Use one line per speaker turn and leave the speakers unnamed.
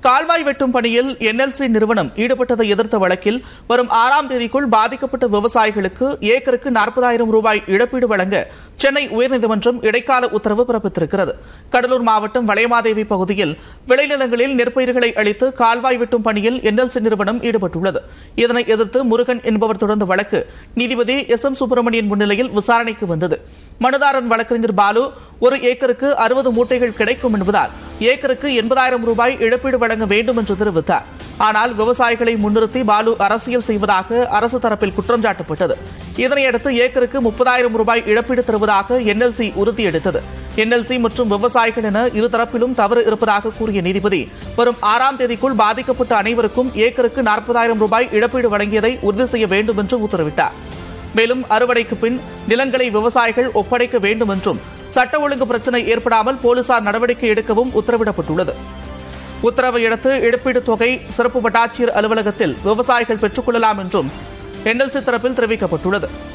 கால்வாய் வெட்டும் பணியில் என்எல்சி நிறுவனம் ஈடுபட்டதை எதிர்த்த வழக்கில் வரும் ஆறாம் தேதிக்குள் பாதிக்கப்பட்ட விவசாயிகளுக்கு ஏக்கருக்கு நாற்பதாயிரம் ரூபாய் இழப்பீடு வழங்க சென்னை உயர்நீதிமன்றம் இடைக்கால உத்தரவு பிறப்பித்திருக்கிறது கடலூர் மாவட்டம் வளையமாதேவி பகுதியில் விளைநிலங்களில் நெற்பயிர்களை அளித்து கால்வாய் வெட்டும் பணியில் என்எல்சி நிறுவனம் ஈடுபட்டுள்ளது இதனை எதிர்த்து முருகன் என்பவர் தொடர்ந்த வழக்கு நீதிபதி எஸ் எம் சுப்பிரமணியன் முன்னிலையில் விசாரணைக்கு வந்தது மனுதாரன் வழக்கறிஞர் பாலு ஒரு ஏக்கருக்கு அறுபது மூட்டைகள் கிடைக்கும் என்பதால் ஏக்கருக்கு எண்பதாயிரம் ரூபாய் இழப்பீடு வழங்க வேண்டும் என்று தெரிவித்தார் ஆனால் விவசாயிகளை முன்னிறுத்தி பாலு அரசியல் செய்வதாக அரசு தரப்பில் குற்றம் சாட்டப்பட்டது இதனையடுத்து ஏக்கருக்கு முப்பதாயிரம் ரூபாய் இழப்பீடு தருவதாக என்எல்சி உறுதியளித்தது என்எல்சி மற்றும் விவசாயிகள் என இருதரப்பிலும் தவறு இருப்பதாக கூறிய நீதிபதி வரும் ஆறாம் தேதிக்குள் பாதிக்கப்பட்ட அனைவருக்கும் ஏக்கருக்கு நாற்பதாயிரம் ரூபாய் இழப்பீடு வழங்கியதை உறுதி செய்ய வேண்டும் என்று உத்தரவிட்டார் மேலும் அறுவடைக்கு பின் நிலங்களை விவசாயிகள் ஒப்படைக்க வேண்டும் என்றும் சட்ட ஒழுங்கு பிரச்சினை ஏற்படாமல் போலீசார் நடவடிக்கை எடுக்கவும் உத்தரவிடப்பட்டுள்ளது உத்தரவை அடுத்து இழப்பீடு தொகை சிறப்பு வட்டாட்சியர் அலுவலகத்தில் விவசாயிகள் பெற்றுக் கொள்ளலாம் என்றும் என்எல்சி தரப்பில் தெரிவிக்கப்பட்டுள்ளது